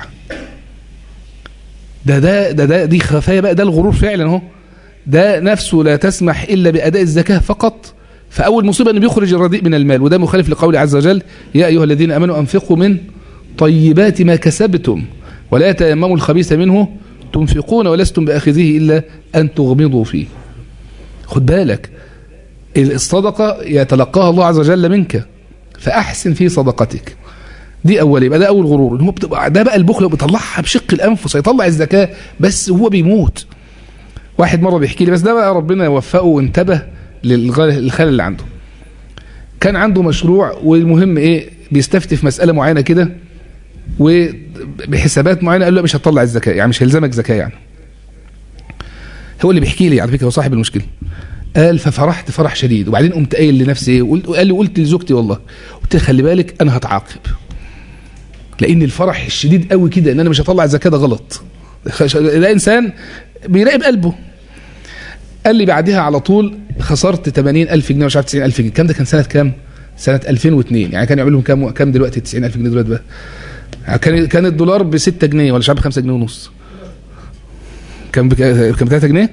ده ده ده, ده دي خفايا بقى ده الغرور فعلا اهو ده نفسه لا تسمح الا باداء الزكاه فقط فاول مصيبه انه بيخرج الرديء من المال وده مخالف لقوله عز وجل يا ايها الذين امنوا انفقوا من طيبات ما كسبتم ولا تيمموا الخبيث منه تنفقون ولستم باخذيه الا ان تغمضوا فيه خد بالك الصدقه يتلقاها الله عز وجل منك فاحسن في صدقتك دي اول يبقى ده اول غرور هو بتبقى ده بقى البخل بيطلعها بشق الانفس هيطلع الزكاه بس هو بيموت واحد مره بيحكي لي بس ده بقى ربنا يوفقه وانتبه للخلل اللي عنده كان عنده مشروع والمهم ايه بيستفتي في مساله معينه كده وبحسابات معينه قال له مش هتطلع الزكاه يعني مش هيلزمك زكاه يعني هو اللي بيحكي لي على فكره هو صاحب المشكله قال ففرحت فرح شديد وبعدين قمت قايل لنفسي ايه قال لي قلت لزوجتي والله قلت خلي بالك انا هتعاقب لان الفرح الشديد قوي كده ان انا مش هطلع الزكاه ده غلط ده انسان بيراقب قلبه قال لي بعدها على طول خسرت 80000 جنيه مش عارف 90000 جنيه الكلام ده كان سنه كام سنه 2002 يعني كان يعمل لهم كام كام دلوقتي 90000 جنيه دلوقتي بقى كان كان الدولار ب 6 جنيه ولا مش عارف 5 جنيه ونص كان بك... كان ب 3 جنيه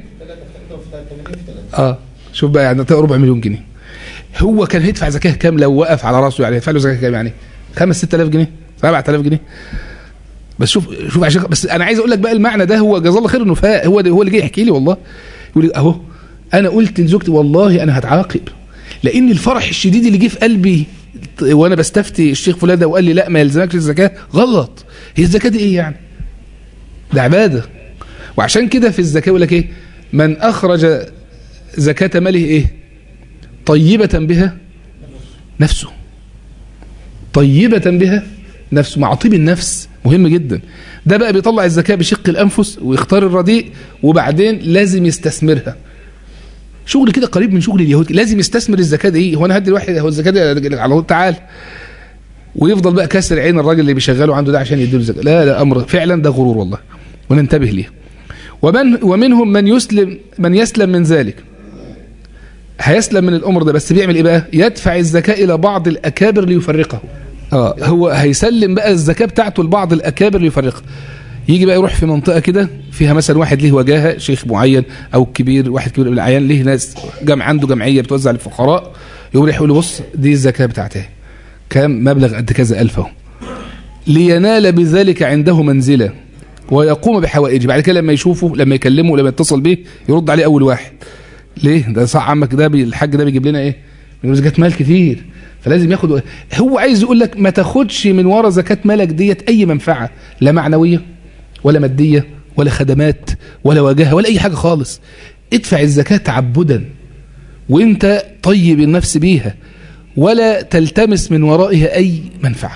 اه شوف بقى يعني ربع مليون جنيه هو كان هيدفع زكاه كام لو وقف على راسه يعني هيدفع له زكاه كام يعني 5 6000 جنيه 7000 جنيه بس شوف شوف عشان بس انا عايز اقول لك بقى المعنى ده هو جزاه الله خير انه فاق هو هو اللي جاي يحكي لي والله يقول لي اهو انا قلت لزوجتي والله انا هتعاقب لان الفرح الشديد اللي جه في قلبي وانا بستفتي الشيخ فلان ده وقال لي لا ما يلزمكش الزكاه غلط هي الزكاه دي ايه يعني ده عباده وعشان كده في الزكاه يقول لك ايه من اخرج زكاه ماله ايه طيبه بها نفسه طيبه بها نفسه مع طيب النفس مهم جدا ده بقى بيطلع الزكاة بشق الأنفس ويختار الرديء وبعدين لازم يستثمرها شغل كده قريب من شغل اليهود لازم يستثمر الزكاة دي هو أنا هدي الواحد هو الزكاة دي على طول تعال ويفضل بقى كسر عين الراجل اللي بيشغله عنده ده عشان يديله الزكاة لا لا أمر فعلا ده غرور والله وننتبه ليه ومن ومنهم من يسلم من يسلم من ذلك هيسلم من الأمر ده بس بيعمل إيه بقى يدفع الزكاة إلى بعض الأكابر ليفرقه اه هو هيسلم بقى الزكاه بتاعته لبعض الاكابر ليفرقها يجي بقى يروح في منطقه كده فيها مثلا واحد ليه وجاهه شيخ معين او كبير واحد كبير من الاعيان ليه ناس جمع عنده جمعيه بتوزع للفقراء يقوم يقول له بص دي الزكاه بتاعتها كام مبلغ قد كذا الف اهو لينال بذلك عنده منزله ويقوم بحوائجه بعد كده لما يشوفه لما يكلمه لما يتصل به يرد عليه اول واحد ليه ده صح عمك ده الحاج ده بيجيب لنا ايه بيقول زكاه مال كتير فلازم ياخد هو عايز يقول لك ما تاخدش من ورا زكاة مالك ديت أي منفعة لا معنوية ولا مادية ولا خدمات ولا واجهة ولا أي حاجة خالص ادفع الزكاة تعبدا وانت طيب النفس بيها ولا تلتمس من ورائها أي منفعة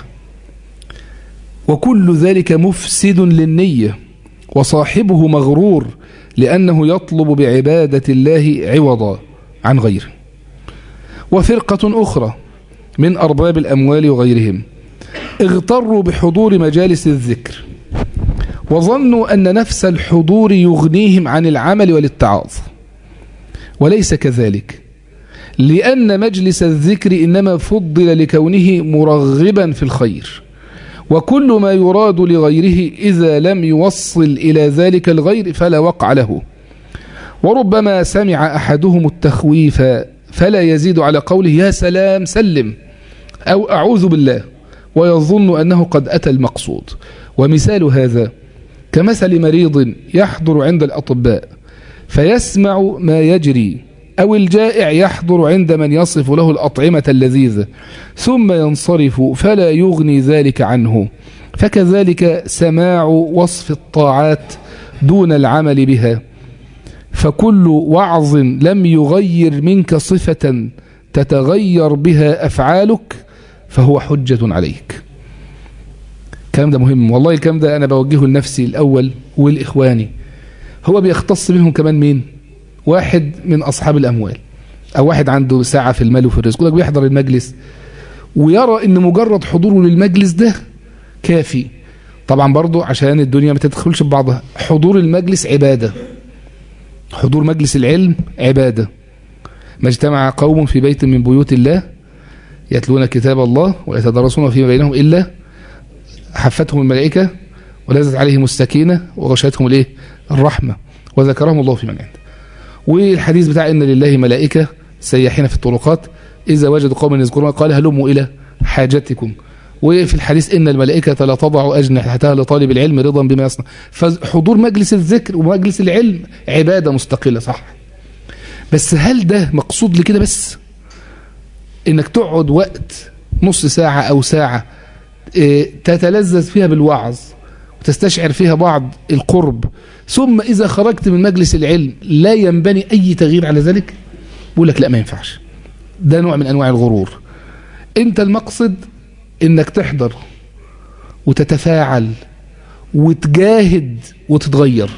وكل ذلك مفسد للنية وصاحبه مغرور لأنه يطلب بعبادة الله عوضا عن غيره وفرقة أخرى من أرباب الأموال وغيرهم اغتروا بحضور مجالس الذكر وظنوا أن نفس الحضور يغنيهم عن العمل والاتعاظ وليس كذلك لأن مجلس الذكر إنما فضل لكونه مرغبا في الخير وكل ما يراد لغيره إذا لم يوصل إلى ذلك الغير فلا وقع له وربما سمع أحدهم التخويف فلا يزيد على قوله يا سلام سلم أو أعوذ بالله ويظن أنه قد أتى المقصود ومثال هذا كمثل مريض يحضر عند الأطباء فيسمع ما يجري أو الجائع يحضر عند من يصف له الأطعمة اللذيذة ثم ينصرف فلا يغني ذلك عنه فكذلك سماع وصف الطاعات دون العمل بها فكل وعظ لم يغير منك صفة تتغير بها أفعالك فهو حجة عليك الكلام ده مهم والله الكلام ده أنا بوجهه لنفسي الأول والإخواني هو بيختص منهم كمان مين واحد من أصحاب الأموال أو واحد عنده ساعة في المال وفي الرزق يقول لك بيحضر المجلس ويرى أن مجرد حضوره للمجلس ده كافي طبعا برضو عشان الدنيا ما تدخلش ببعضها حضور المجلس عبادة حضور مجلس العلم عبادة ما اجتمع قوم في بيت من بيوت الله يتلون كتاب الله ويتدرسون فيما بينهم إلا حفتهم الملائكة ونزلت عليهم السكينة وغشتهم الايه الرحمة وذكرهم الله في من عنده والحديث بتاع إن لله ملائكة سياحين في الطرقات إذا وجدوا قوما يذكرون قال هلموا إلى حاجتكم وفي الحديث إن الملائكة لا تضع أجنحتها لطالب العلم رضا بما يصنع فحضور مجلس الذكر ومجلس العلم عبادة مستقلة صح بس هل ده مقصود لكده بس إنك تقعد وقت نص ساعة أو ساعة تتلذذ فيها بالوعظ وتستشعر فيها بعض القرب ثم إذا خرجت من مجلس العلم لا ينبني أي تغيير على ذلك بقول لك لا ما ينفعش ده نوع من أنواع الغرور أنت المقصد إنك تحضر وتتفاعل وتجاهد وتتغير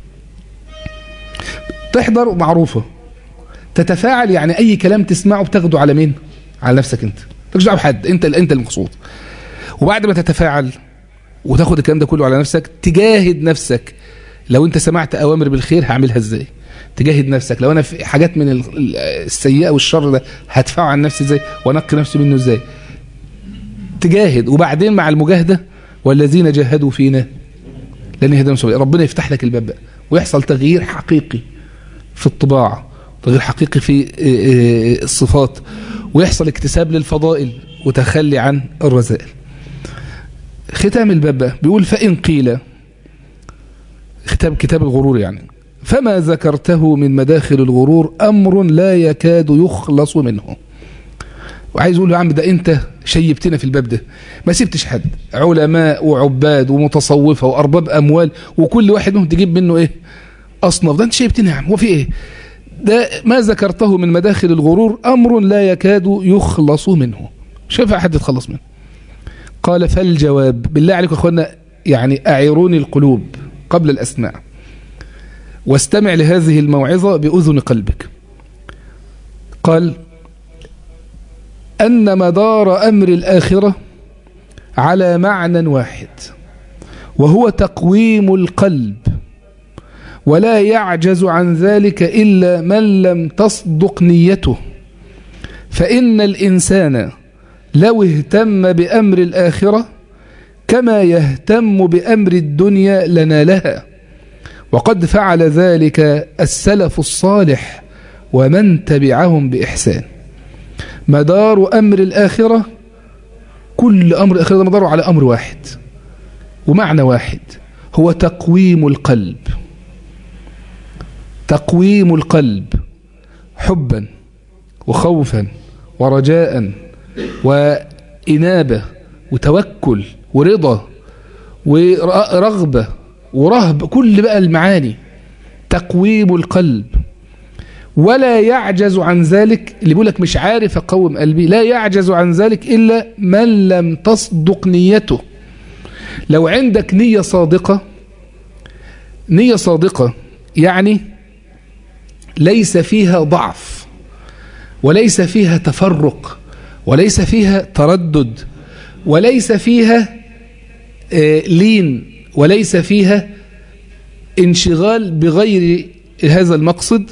تحضر معروفة تتفاعل يعني أي كلام تسمعه بتاخده على مين على نفسك أنت مالكش دعوه بحد أنت أنت المقصود وبعد ما تتفاعل وتاخد الكلام ده كله على نفسك تجاهد نفسك لو انت سمعت اوامر بالخير هعملها ازاي تجاهد نفسك لو انا في حاجات من السيئه والشر ده هدفعه عن نفسي ازاي وانقي نفسي منه ازاي تجاهد وبعدين مع المجاهده والذين جاهدوا فينا لن يهدهم سبيل ربنا يفتح لك الباب بقى ويحصل تغيير حقيقي في الطباع تغيير حقيقي في الصفات ويحصل اكتساب للفضائل وتخلي عن الرذائل ختام الباب بقى بيقول فإن قيل ختام كتاب الغرور يعني فما ذكرته من مداخل الغرور أمر لا يكاد يخلص منه وعايز يقول له يا عم ده انت شيبتنا في الباب ده ما سبتش حد علماء وعباد ومتصوفة وأرباب أموال وكل واحد منهم تجيب منه ايه أصنف ده انت شيبتنا يا عم هو في ايه ده ما ذكرته من مداخل الغرور أمر لا يكاد يخلص منه شايف أحد يتخلص منه قال فالجواب بالله عليكم أخوانا يعني أعيروني القلوب قبل الأسماع واستمع لهذه الموعظة بأذن قلبك قال أن مدار أمر الآخرة على معنى واحد وهو تقويم القلب ولا يعجز عن ذلك إلا من لم تصدق نيته فإن الإنسان لو اهتم بأمر الآخرة كما يهتم بأمر الدنيا لنالها وقد فعل ذلك السلف الصالح ومن تبعهم بإحسان مدار أمر الآخرة كل أمر الآخرة مداره على أمر واحد ومعنى واحد هو تقويم القلب تقويم القلب حبا وخوفا ورجاء وإنابة وتوكل ورضا ورغبة ورهب كل بقى المعاني تقويم القلب ولا يعجز عن ذلك اللي بيقول لك مش عارف اقوم قلبي لا يعجز عن ذلك إلا من لم تصدق نيته لو عندك نية صادقة نية صادقة يعني ليس فيها ضعف وليس فيها تفرق وليس فيها تردد وليس فيها لين وليس فيها انشغال بغير هذا المقصد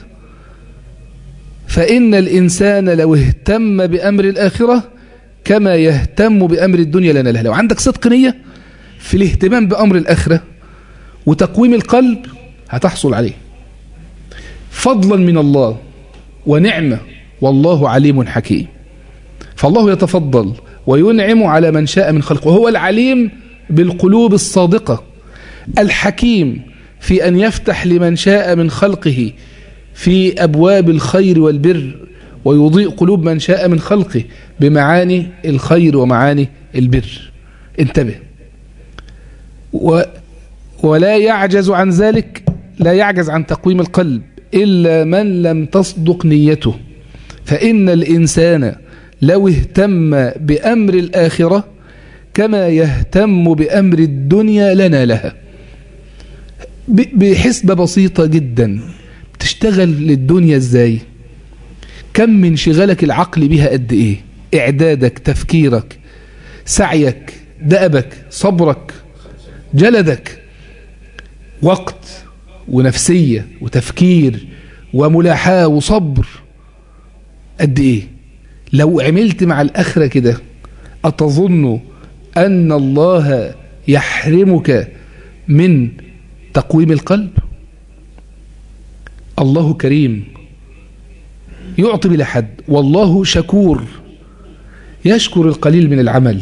فإن الإنسان لو اهتم بأمر الآخرة كما يهتم بأمر الدنيا لنا لها لو عندك صدق نية في الاهتمام بأمر الآخرة وتقويم القلب هتحصل عليه فضلا من الله ونعمة والله عليم حكيم فالله يتفضل وينعم على من شاء من خلقه وهو العليم بالقلوب الصادقة الحكيم في أن يفتح لمن شاء من خلقه في أبواب الخير والبر ويضيء قلوب من شاء من خلقه بمعاني الخير ومعاني البر انتبه و ولا يعجز عن ذلك لا يعجز عن تقويم القلب إلا من لم تصدق نيته فإن الإنسان لو اهتم بأمر الآخرة كما يهتم بأمر الدنيا لنا لها بحسبة بسيطة جدا تشتغل للدنيا ازاي كم من شغلك العقل بها قد ايه اعدادك تفكيرك سعيك دأبك صبرك جلدك وقت ونفسية وتفكير وملاحاة وصبر قد ايه لو عملت مع الآخرة كده أتظن أن الله يحرمك من تقويم القلب الله كريم يعطي بلا حد والله شكور يشكر القليل من العمل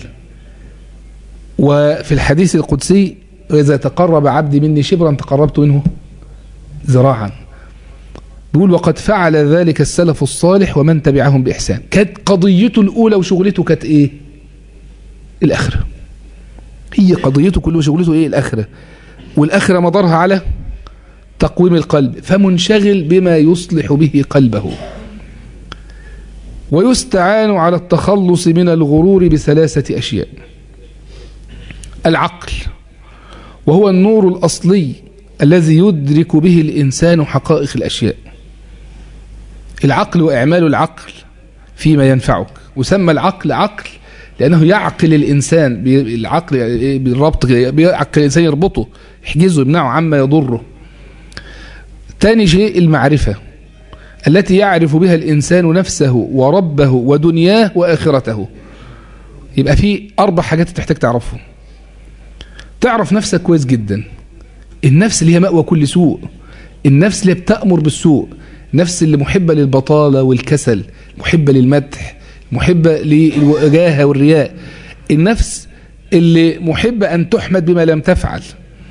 وفي الحديث القدسي إذا تقرب عبدي مني شبرا تقربت منه ذراعا بيقول وقد فعل ذلك السلف الصالح ومن تبعهم بإحسان كانت قضيته الأولى وشغلته كانت إيه الآخرة هي قضيته كله وشغلته إيه الآخرة والآخرة مدارها على تقويم القلب فمنشغل بما يصلح به قلبه ويستعان على التخلص من الغرور بثلاثة أشياء العقل وهو النور الأصلي الذي يدرك به الإنسان حقائق الأشياء العقل وإعمال العقل فيما ينفعك وسمى العقل عقل لأنه يعقل الإنسان بالعقل بالربط بيعقل الإنسان يربطه يحجزه يمنعه عما يضره ثاني شيء المعرفة التي يعرف بها الإنسان نفسه وربه ودنياه وآخرته يبقى في أربع حاجات تحتاج تعرفهم تعرف نفسك كويس جدا النفس اللي هي مأوى كل سوء النفس اللي بتأمر بالسوء النفس اللي محبة للبطالة والكسل محبة للمدح محبة للوجاهة والرياء النفس اللي محبة أن تحمد بما لم تفعل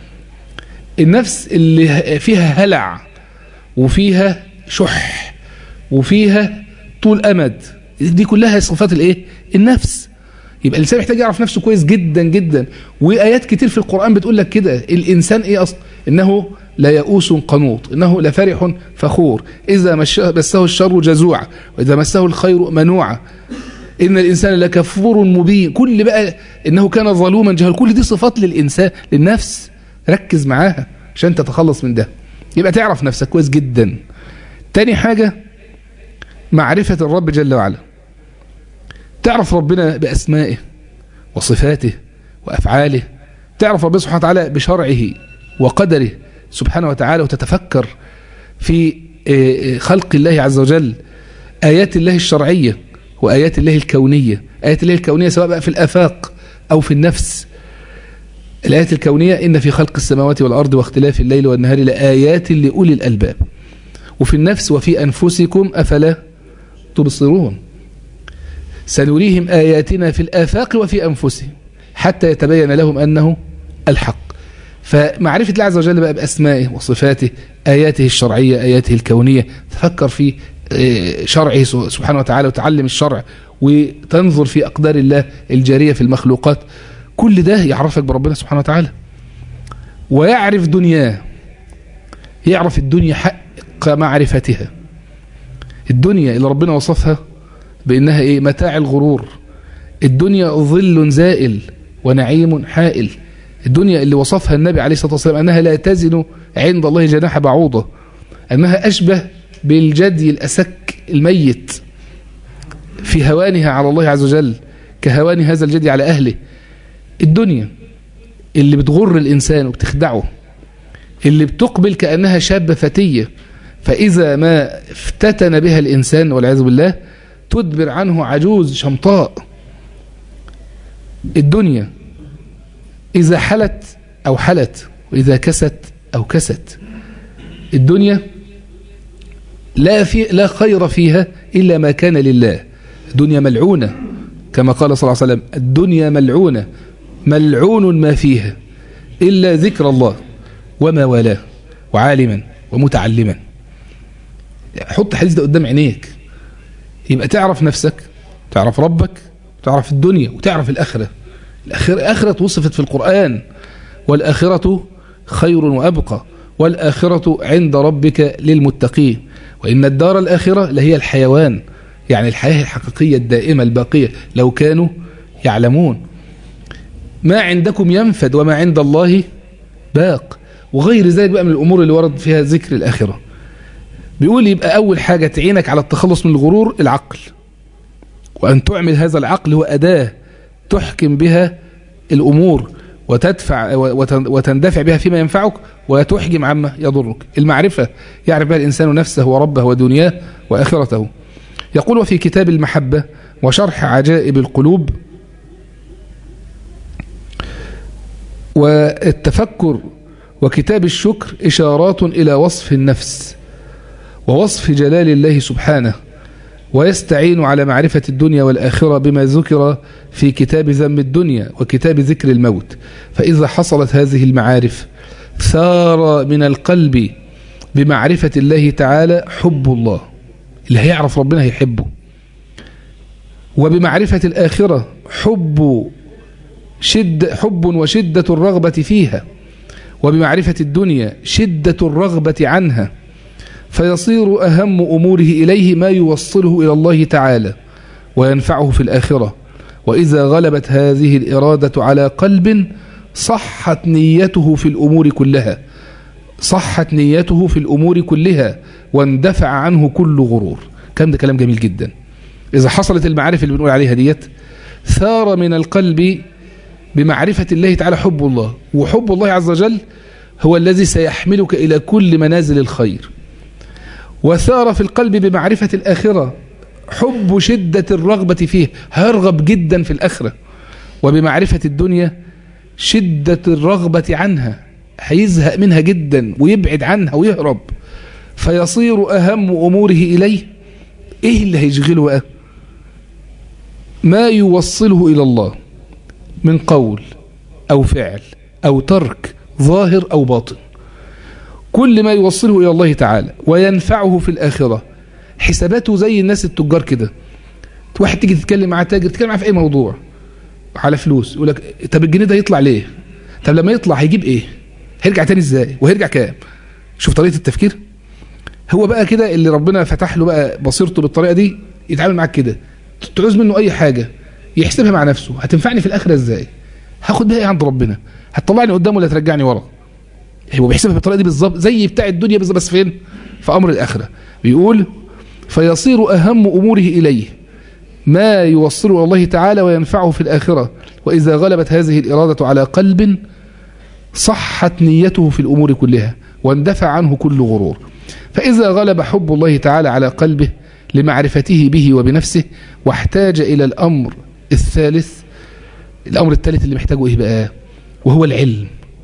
النفس اللي فيها هلع وفيها شح وفيها طول أمد دي كلها صفات الايه النفس يبقى الإنسان محتاج يعرف نفسه كويس جدا جدا وآيات كتير في القرآن بتقول لك كده الإنسان إيه أصلا إنه لا يئوس قنوط إنه لفرح فخور إذا مسه الشر جزوع وإذا مسه الخير منوعا إن الإنسان لكفور مبين كل بقى إنه كان ظلوما جهل كل دي صفات للإنسان للنفس ركز معاها عشان تتخلص من ده يبقى تعرف نفسك كويس جدا تاني حاجة معرفة الرب جل وعلا تعرف ربنا بأسمائه وصفاته وأفعاله تعرف ربنا سبحانه وتعالى بشرعه وقدره سبحانه وتعالى وتتفكر في خلق الله عز وجل آيات الله الشرعية وآيات الله الكونية آيات الله الكونية سواء بقى في الآفاق أو في النفس الآيات الكونية إن في خلق السماوات والأرض واختلاف الليل والنهار لآيات لأولي الألباب وفي النفس وفي أنفسكم أفلا تبصرون سنريهم آياتنا في الآفاق وفي أنفسهم حتى يتبين لهم أنه الحق فمعرفة الله عز وجل بقى بأسمائه وصفاته آياته الشرعية آياته الكونية تفكر في شرعه سبحانه وتعالى وتعلم الشرع وتنظر في أقدار الله الجارية في المخلوقات كل ده يعرفك بربنا سبحانه وتعالى ويعرف دنياه يعرف الدنيا حق معرفتها الدنيا اللي ربنا وصفها بأنها إيه متاع الغرور الدنيا ظل زائل ونعيم حائل الدنيا اللي وصفها النبي عليه الصلاة والسلام أنها لا تزن عند الله جناح بعوضة أنها أشبه بالجدي الأسك الميت في هوانها على الله عز وجل كهوان هذا الجدي على أهله الدنيا اللي بتغر الإنسان وبتخدعه اللي بتقبل كأنها شابة فتية فإذا ما افتتن بها الإنسان والعياذ بالله تدبر عنه عجوز شمطاء الدنيا إذا حلت أو حلت وإذا كست أو كست الدنيا لا, في لا خير فيها إلا ما كان لله الدنيا ملعونة كما قال صلى الله عليه وسلم الدنيا ملعونة ملعون ما فيها إلا ذكر الله وما والاه وعالما ومتعلما حط الحديث ده قدام عينيك يبقى تعرف نفسك تعرف ربك تعرف الدنيا وتعرف الآخرة الآخرة توصفت في القرآن والآخرة خير وأبقى والآخرة عند ربك للمتقين وإن الدار الآخرة لهي الحيوان يعني الحياة الحقيقية الدائمة الباقية لو كانوا يعلمون ما عندكم ينفد وما عند الله باق وغير ذلك بقى من الأمور اللي ورد فيها ذكر الآخرة بيقول يبقى أول حاجة تعينك على التخلص من الغرور العقل وأن تعمل هذا العقل هو أداة تحكم بها الأمور وتدفع وتندفع بها فيما ينفعك وتحجم عما يضرك المعرفة يعرف بها الإنسان نفسه وربه ودنياه وآخرته يقول وفي كتاب المحبة وشرح عجائب القلوب والتفكر وكتاب الشكر إشارات إلى وصف النفس ووصف جلال الله سبحانه ويستعين على معرفة الدنيا والآخرة بما ذكر في كتاب ذم الدنيا وكتاب ذكر الموت فإذا حصلت هذه المعارف ثار من القلب بمعرفة الله تعالى حب الله اللي هيعرف ربنا هيحبه وبمعرفة الآخرة حب شد حب وشدة الرغبة فيها وبمعرفة الدنيا شدة الرغبة عنها فيصير أهم أموره إليه ما يوصله إلى الله تعالى وينفعه في الآخرة وإذا غلبت هذه الإرادة على قلب صحت نيته في الأمور كلها صحت نيته في الأمور كلها واندفع عنه كل غرور كم ده كلام جميل جدا إذا حصلت المعارف اللي بنقول عليها ديت ثار من القلب بمعرفة الله تعالى حب الله وحب الله عز وجل هو الذي سيحملك إلى كل منازل الخير وثار في القلب بمعرفة الآخرة حب شدة الرغبة فيه هرغب جدا في الآخرة وبمعرفة الدنيا شدة الرغبة عنها هيزهق منها جدا ويبعد عنها ويهرب فيصير أهم أموره إليه إيه اللي هيشغله بقى ما يوصله إلى الله من قول أو فعل أو ترك ظاهر أو باطن كل ما يوصله إلى الله تعالى وينفعه في الآخرة حساباته زي الناس التجار كده واحد تيجي تتكلم مع تاجر تتكلم معاه في أي موضوع على فلوس يقول لك طب الجنيه ده يطلع ليه طب لما يطلع هيجيب ايه هيرجع تاني ازاي وهيرجع كام شوف طريقة التفكير هو بقى كده اللي ربنا فتح له بقى بصيرته بالطريقة دي يتعامل معاك كده تعوز منه اي حاجة يحسبها مع نفسه هتنفعني في الاخره ازاي هاخد بيها ايه عند ربنا هتطلعني قدام ولا ترجعني ورا هو بيحسبها بالطريقه دي بالظبط زي بتاع الدنيا بالظبط بس فين في امر الاخره بيقول فيصير اهم اموره اليه ما يوصله الى الله تعالى وينفعه في الاخره واذا غلبت هذه الاراده على قلب صحت نيته في الامور كلها واندفع عنه كل غرور فاذا غلب حب الله تعالى على قلبه لمعرفته به وبنفسه واحتاج الى الامر الثالث الامر الثالث اللي محتاجه ايه بقى وهو العلم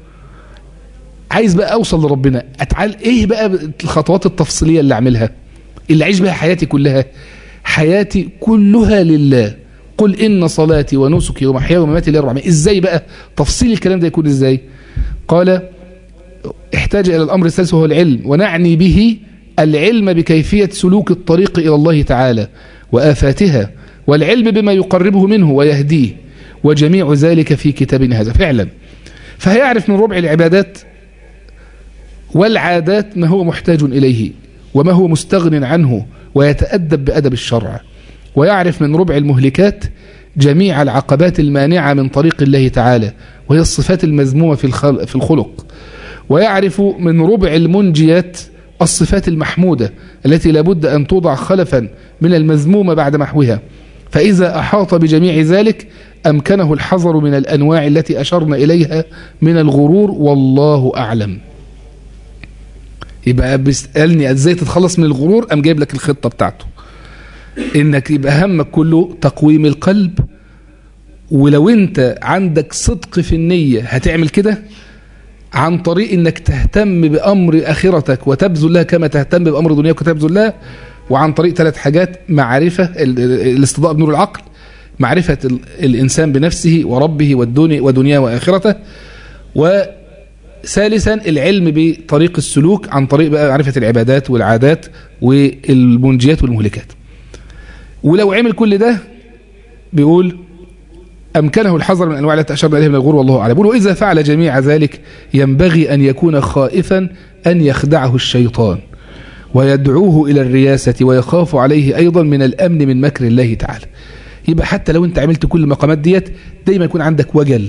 عايز بقى اوصل لربنا اتعال ايه بقى الخطوات التفصيليه اللي اعملها اللي اعيش بها حياتي كلها حياتي كلها لله قل ان صلاتي ونسكي ومحياي ومماتي لله رب ازاي بقى تفصيل الكلام ده يكون ازاي قال احتاج الى الامر الثالث وهو العلم ونعني به العلم بكيفيه سلوك الطريق الى الله تعالى وافاتها والعلم بما يقربه منه ويهديه وجميع ذلك في كتابنا هذا فعلا فهيعرف من ربع العبادات والعادات ما هو محتاج إليه وما هو مستغن عنه ويتأدب بأدب الشرع ويعرف من ربع المهلكات جميع العقبات المانعة من طريق الله تعالى وهي الصفات المذمومة في الخلق ويعرف من ربع المنجيات الصفات المحمودة التي لابد أن توضع خلفا من المذمومة بعد محوها فإذا أحاط بجميع ذلك أمكنه الحذر من الأنواع التي أشرنا إليها من الغرور والله أعلم يبقى بيسألني ازاي تتخلص من الغرور أم جايب لك الخطة بتاعته انك يبقى همك كله تقويم القلب ولو انت عندك صدق في النية هتعمل كده عن طريق انك تهتم بأمر آخرتك وتبذل لها كما تهتم بأمر دنياك وتبذل لها وعن طريق ثلاث حاجات معرفة ال- ال- الاستضاء بنور العقل معرفة ال- الإنسان بنفسه وربه والدنيا ودنياه وآخرته وثالثا العلم بطريق السلوك عن طريق بقى معرفة العبادات والعادات والمنجيات والمهلكات ولو عمل كل ده بيقول أمكنه الحذر من أنواع التي أشرنا إليها من الغرور والله أعلم بيقول وإذا فعل جميع ذلك ينبغي أن يكون خائفا أن يخدعه الشيطان ويدعوه إلى الرياسة ويخاف عليه أيضا من الأمن من مكر الله تعالى يبقى حتى لو أنت عملت كل المقامات ديت دايما يكون عندك وجل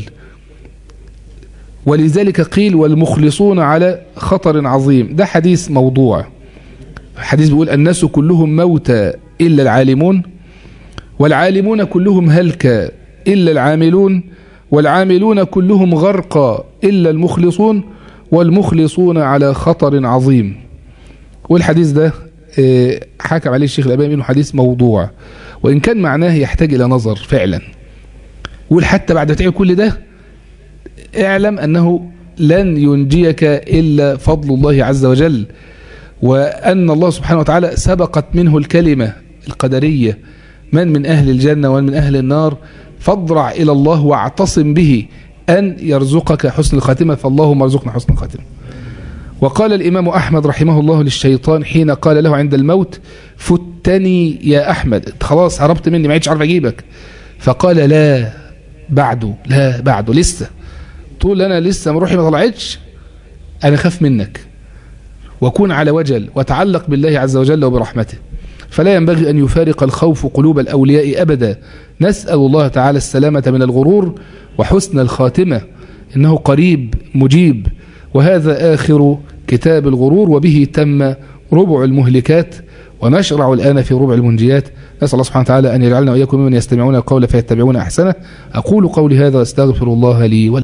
ولذلك قيل والمخلصون على خطر عظيم ده حديث موضوع حديث بيقول الناس كلهم موتى إلا العالمون والعالمون كلهم هلكى إلا العاملون والعاملون كلهم غرقى إلا المخلصون والمخلصون على خطر عظيم والحديث ده آه، حكم عليه الشيخ الألباني انه حديث موضوع وإن كان معناه يحتاج إلى نظر فعلا قول حتى بعد ما تعمل كل ده اعلم أنه لن ينجيك إلا فضل الله عز وجل وأن الله سبحانه وتعالى سبقت منه الكلمة القدرية من من أهل الجنة ومن من أهل النار فاضرع إلى الله واعتصم به أن يرزقك حسن الخاتمة فاللهم ارزقنا حسن الخاتمة وقال الإمام أحمد رحمه الله للشيطان حين قال له عند الموت فتني يا أحمد أنت خلاص هربت مني ما عدتش عارف أجيبك فقال لا بعده لا بعده لسه طول أنا لسه روحي ما طلعتش أنا خاف منك وكن على وجل وتعلق بالله عز وجل وبرحمته فلا ينبغي أن يفارق الخوف قلوب الأولياء أبدا نسأل الله تعالى السلامة من الغرور وحسن الخاتمة إنه قريب مجيب وهذا آخر كتاب الغرور وبه تم ربع المهلكات ونشرع الآن في ربع المنجيات نسأل الله سبحانه وتعالى أن يجعلنا وإياكم ممن يستمعون القول فيتبعون أحسنه أقول قولي هذا واستغفر الله لي ولكم